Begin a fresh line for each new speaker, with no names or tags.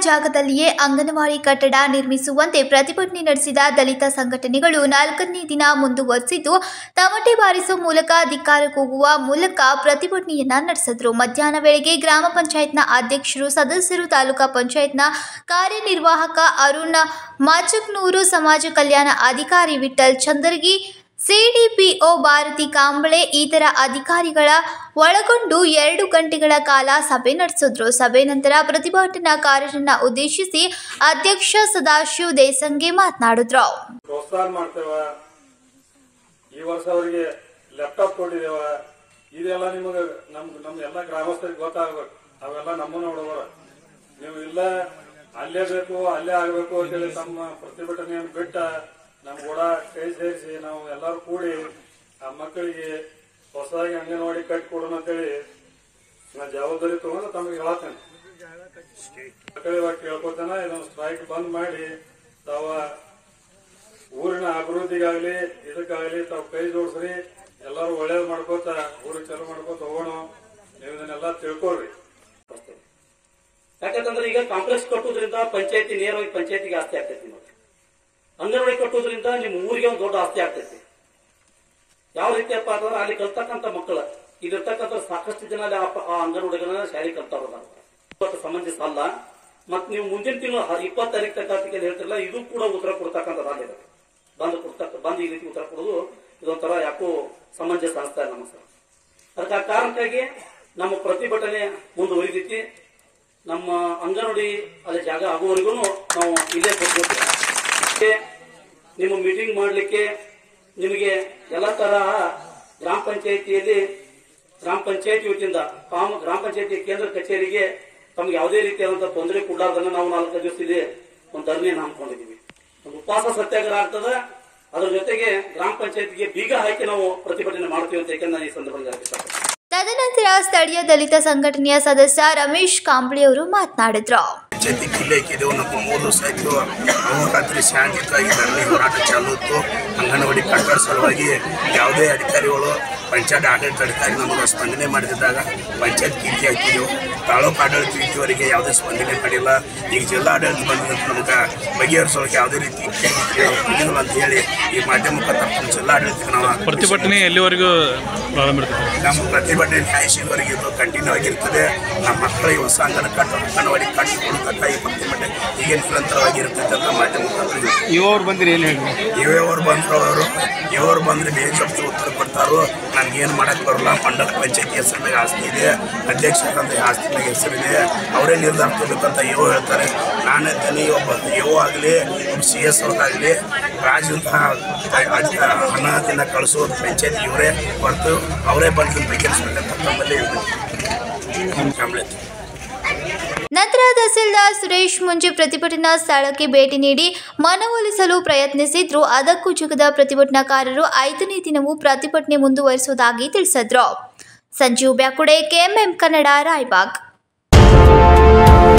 ಜಾಗದಲ್ಲಿಯೇ ಅಂಗನವಾಡಿ ಕಟ್ಟಡ ನಿರ್ಮಿಸುವಂತೆ ಪ್ರತಿಭಟನೆ ನಡೆಸಿದ ದಲಿತ ಸಂಘಟನೆಗಳು ನಾಲ್ಕನೇ ದಿನ ಮುಂದುವರೆಸಿದ್ದು ತಮಟೆ ಬಾರಿಸುವ ಮೂಲಕ ಧಿಕ್ಕಾರ ಕೂಗುವ ಮೂಲಕ ಪ್ರತಿಭಟನೆಯನ್ನ ನಡೆಸಿದ್ರು ಮಧ್ಯಾಹ್ನ ವೇಳೆಗೆ ಗ್ರಾಮ ಪಂಚಾಯತ್ನ ಅಧ್ಯಕ್ಷರು ಸದಸ್ಯರು ತಾಲೂಕಾ ಪಂಚಾಯತ್ನ ಕಾರ್ಯನಿರ್ವಾಹಕ ಅರುಣ್ ಮಾಚಕ್ನೂರು ಸಮಾಜ ಕಲ್ಯಾಣ ಅಧಿಕಾರಿ ವಿಠಲ್ ಚಂದರ್ಗಿ ಸಿಡಿಪಿಒ ಭಾರತಿ ಕಾಂಬಳೆ ಇತರ ಅಧಿಕಾರಿಗಳ ಒಳಗೊಂಡು ಎರಡು ಗಂಟೆಗಳ ಕಾಲ ಸಭೆ ನಡೆಸಿದ್ರು ಸಭೆ ನಂತರ ಪ್ರತಿಭಟನಾಕಾರರನ್ನ ಉದ್ದೇಶಿಸಿ ಅಧ್ಯಕ್ಷ ಸದಾಶಿವ್ ದೇಸಂಗೆ ಮಾತನಾಡಿದ್ರು
ಪ್ರೋತ್ಸಾಹ ಮಾಡ್ತೇವ ಈ ವರ್ಷ ಅವರಿಗೆ ಲ್ಯಾಪ್ಟಾಪ್ ಕೊಟ್ಟಿದ್ದೇವ ಇದೆಲ್ಲ ನಿಮಗೆ ನಮ್ ನಮ್ ಎಲ್ಲ ಗ್ರಾಮಸ್ಥರಿಗೆ ಗೊತ್ತಾಗ್ಬೇಕು ಅವೆಲ್ಲ ನಮ್ಮನ್ನ ನೋಡುವರ ನೀವು ಇಲ್ಲ ಅಲ್ಲೇ ಬೇಕು ಅಲ್ಲೇ ಆಗ್ಬೇಕು ಅಂತೇಳಿ ತಮ್ಮ ಪ್ರತಿಭಟನೆಯನ್ನು ಬಿಟ್ಟ ನಮ್ ಕೂಡ ಕೈ ಸೇರಿಸಿ ನಾವು ಎಲ್ಲರೂ ಕೂಡಿ ಆ ಮಕ್ಕಳಿಗೆ ಹೊಸದಾಗಿ ಅಂಗನವಾಡಿ ಕಟ್ಟಿ ಕೊಡೋಣ ಅಂತೇಳಿ ನಾ ಜವಾಬ್ದಾರಿ ತಗೊಂಡು ತಮಗೆ ಹೇಳತ್ತೇನೆ ಮಕ್ಕಳಿಗೆ ಕೇಳ್ಕೊತಾನ ಇದೊಂದು ಸ್ಟ್ರೈಕ್ ಬಂದ್ ಮಾಡಿ ತಾವ ಊರಿನ ಅಭಿವೃದ್ಧಿಗಾಗ್ಲಿ ಇದಕ್ಕಾಗ್ಲಿ ತಾವು ಕೈ ಜೋಡಿಸ್ರಿ ಎಲ್ಲರೂ ಒಳ್ಳೇದ್ ಮಾಡ್ಕೋತ ಊರಿಗೆ ಚಲೋ ಮಾಡ್ಕೋತ ಹೋಗೋಣ ನೀವು ಇದನ್ನೆಲ್ಲ ತಿಳ್ಕೊಳ್ರಿ
ಯಾಕಂತಂದ್ರೆ ಈಗ ಕಾಂಪ್ಲೆಕ್ಸ್ ಕಟ್ಟುವುದರಿಂದ ಪಂಚಾಯತಿ ನೇರವಾಗಿ ಪಂಚಾಯತಿಗೆ ಆಸ್ತಿ ಆಗ್ತೈತಿ ನೋಡಿ ಅಂಗನವಾಡಿ ಕಟ್ಟುವುದರಿಂದ ನಿಮ್ಮ ಊರಿಗೆ ಒಂದು ದೊಡ್ಡ ಆಸ್ತಿ ಆಗ್ತೈತಿ ಯಾವ ರೀತಿಯಪ್ಪ ಅಂತಂದ್ರೆ ಅಲ್ಲಿ ಕಲ್ತಕ್ಕಂತ ಮಕ್ಕಳು ಇಲ್ಲಿರ್ತಕ್ಕಂಥ ಸಾಕಷ್ಟು ಜನ ಅಲ್ಲಿ ಆ ಪ- ಆ ಅಂಗನವಾಡಿಗಳನ್ನ ಶಾಲೆ ಕಲ್ತಾರ ಇವತ್ತು ಸಂಬಂಧಿಸ ಅಲ್ಲ ಮತ್ ನೀವು ಮುಂದಿನ ತಿಂಗಳು ಇಪ್ಪತ್ತು ತಾರೀಕು ತಕ್ಕ ಹೇಳ್ತಿರಲ್ಲ ಇದು ಕೂಡ ಉತ್ತರ ಕೊಡ್ತಕ್ಕಂಥದ್ದಾಗಿದೆ ಬಂದ್ ಕೊಡ್ತಕ್ಕ ಬಂದ್ ಈ ರೀತಿ ಉತ್ತರ ಕೊಡೋದು ಇದೊಂಥರ ಯಾಕೋ ಸಮಂಜಸ ಅನಿಸ್ತಾ ಇಲ್ಲ ನಮ್ಮ ಸರ್ ಅದಕ್ಕೆ ಆ ಕಾರಣಕ್ಕಾಗಿ ನಮ್ಮ ಪ್ರತಿಭಟನೆ ಮುಂದುವರಿದೈತಿ ನಮ್ಮ ಅಂಗನವಾಡಿ ಅಲ್ಲಿ ಜಾಗ ಆಗುವವರೆಗೂ ನಾವು ಇಲ್ಲೇ ಕೊಟ್ಬಿಡ್ತೀವಿ ನಿಮ್ಮ ಮೀಟಿಂಗ್ ಮಾಡಲಿಕ್ಕೆ ನಿಮಗೆ ಎಲ್ಲ ತರಹ ಗ್ರಾಮ ಪಂಚಾಯತಿಯಲ್ಲಿ ಗ್ರಾಮ ಪಂಚಾಯತಿ ವತಿಯಿಂದ ಕಾಮ ಗ್ರಾಮ ಪಂಚಾಯತಿ ಕೇಂದ್ರ ಕಚೇರಿಗೆ ತಮ್ಗೆ ಯಾವುದೇ ರೀತಿಯಾದಂತಹ ತೊಂದರೆ ಕೊಡಲಾರ್ದನ್ನ ನಾವು ನಾಲ್ಕು ದಿವಸ ಇಲ್ಲಿ ಒಂದು ಧರಣಿಯನ್ನು ಹಮ್ಮಿಕೊಂಡಿದ್ದೀವಿ ಒಂದು ಉಪವಾಸ ಸತ್ಯಾಗ್ರಹ ಆಗ್ತದ ಅದ್ರ ಜೊತೆಗೆ ಗ್ರಾಮ ಪಂಚಾಯತಿಗೆ ಬೀಗ ಹಾಕಿ ನಾವು ಪ್ರತಿಭಟನೆ ಮಾಡ್ತೀವಿ ಅಂತ ಯಾಕಂದ್ರೆ ನಾನು ಈ ಸಂದರ್ಭದಲ್ಲಿ ಹೇಳಕ್ಕೆ ಇಷ್ಟಪಡ್ತೀನಿ
ತದನಂತರ ಸ್ಥಳೀಯ ದಲಿತ ಸಂಘಟನೆಯ ಸದಸ್ಯ ರಮೇಶ್ ಕಾಂಬಳಿ ಅವರು ಮಾತನಾಡಿದ್ರು
ಪಂಚಾಯತಿ ಕಿಲ್ಲೆ ಹಾಕಿದೆವು ನಮ್ಮ ಮೂರು ದಿವಸ ಆಯ್ತು ರಾತ್ರಿ ಶಾಂತಿಯುತವಾಗಿ ಧರಣಿ ಹೋರಾಟ ಚಾಲು ಇತ್ತು ಅಂಗನವಾಡಿ ಕಟ್ಟಡ ಸಲುವಾಗಿ ಯಾವುದೇ ಅಧಿಕಾರಿಗಳು ಪಂಚಾಯತ್ ಆಡಳಿತ ಅಧಿಕಾರಿ ನಮಗೆ ಸ್ಪಂದನೆ ಮಾಡಿದಾಗ ಪಂಚಾಯತ್ ಕೀರ್ತಿ ಹಾಕಿದೆವು ತಾಲೂಕು ಆಡಳಿತ ಇದುವರೆಗೆ ಯಾವುದೇ ಸ್ಪಂದನೆ ಮಾಡಿಲ್ಲ ಈಗ ಜಿಲ್ಲಾ ಆಡಳಿತ ಬಂದಿದ್ದು ನಮಗೆ ಬಗೆಹರಿಸೋಕೆ ಯಾವುದೇ ರೀತಿ ಬಂದಿಲ್ಲ ಅಂತ ಹೇಳಿ ಈ ಮಾಧ್ಯಮ ಮುಖಾಂತರ ನಮ್ಮ ಜಿಲ್ಲಾ ಆಡಳಿತಕ್ಕೆ ನಾವು
ಪ್ರತಿಭಟನೆ ಎಲ್ಲಿವರೆಗೂ ಪ್ರಾರಂಭ ಇರ್ತದೆ
ನಮ್ಮ ಪ್ರತಿಭಟನೆ ನ್ಯಾಯಶೀಲವರೆಗೆ ಇದು ಕಂಟಿನ್ಯೂ ಆಗಿರ್ತದೆ ನಮ್ಮ ಮಕ್ಕಳಿಗೆ ಹೊಸ ಅಂಗನ ಕಟ್ಟ ಅಂಗನವಾಡಿ ಕಟ್ಟಿ ಕೊಡ್ತಕ್ಕ ಈ ಪ್ರತಿಭಟನೆ ಹೀಗೆ ನಿರಂತರವಾಗಿ ಇರ್ತೈತೆ ಅಂತ ಮಾಧ್ಯಮ ಮುಖಾಂತರ
ಇವರು ಬಂದಿರಿ ಏನು ಹೇಳಿ
ಇವರು ಬಂದ್ರು ಅವರು ಇವರು ಬಂದ್ರೆ ಬೇಜಪ್ತಿ ಉತ್ತರ ಕೊಡ್ತಾರೋ ನನ್ಗೇನು ಮಾಡಕ್ ಬರಲ್ಲ ಮಂಡಲ ಪಂಚಾಯತಿ ಹೆಸರು ಮೇಲೆ ಆಸ್ತಿ ಇದೆ ಅಧ್ಯಕ್ಷರಂತ ಆಸ್ತಿ ಮೇಲೆ ಹೆಸರಿದೆ ಅವರೇ ನಿರ್ಧಾರ ತಗೋಬೇಕಂತ ಇವು ಹೇಳ್ತಾರೆ ನಾನು ಇದ್ದೀನಿ ಒಬ್ಬ ಇವು ಆಗಲಿ ಒಬ್ಬ ಸಿ ಎಸ್ ಅವ್ರಾಗಲಿ ರಾಜ್ಯಂತ ಹಣದಿಂದ ಕಳಿಸೋದು ಪಂಚಾಯತಿ ಇವರೇ ಹೊರತು ಅವರೇ ಬಂದು ಬಗೆಹರಿಸ್ಬೇಕಂತ ತಮ್ಮಲ್ಲಿ ಕಂಪ್ಲೇಂಟ್
ನಂತರ ತಹಸೀಲ್ದಾರ್ ಸುರೇಶ್ ಮುಂಜೆ ಪ್ರತಿಭಟನಾ ಸ್ಥಳಕ್ಕೆ ಭೇಟಿ ನೀಡಿ ಮನವೊಲಿಸಲು ಪ್ರಯತ್ನಿಸಿದ್ರು ಅದಕ್ಕೂ ಜುಗದ ಪ್ರತಿಭಟನಾಕಾರರು ಐದನೇ ದಿನವೂ ಪ್ರತಿಭಟನೆ ಮುಂದುವರಿಸುವುದಾಗಿ ತಿಳಿಸಿದ್ರು ಸಂಜೀವ್ ಬ್ಯಾಕುಡೆ ಕೆಎಂಎಂ ಕನ್ನಡ ರಾಯಬಾಗ್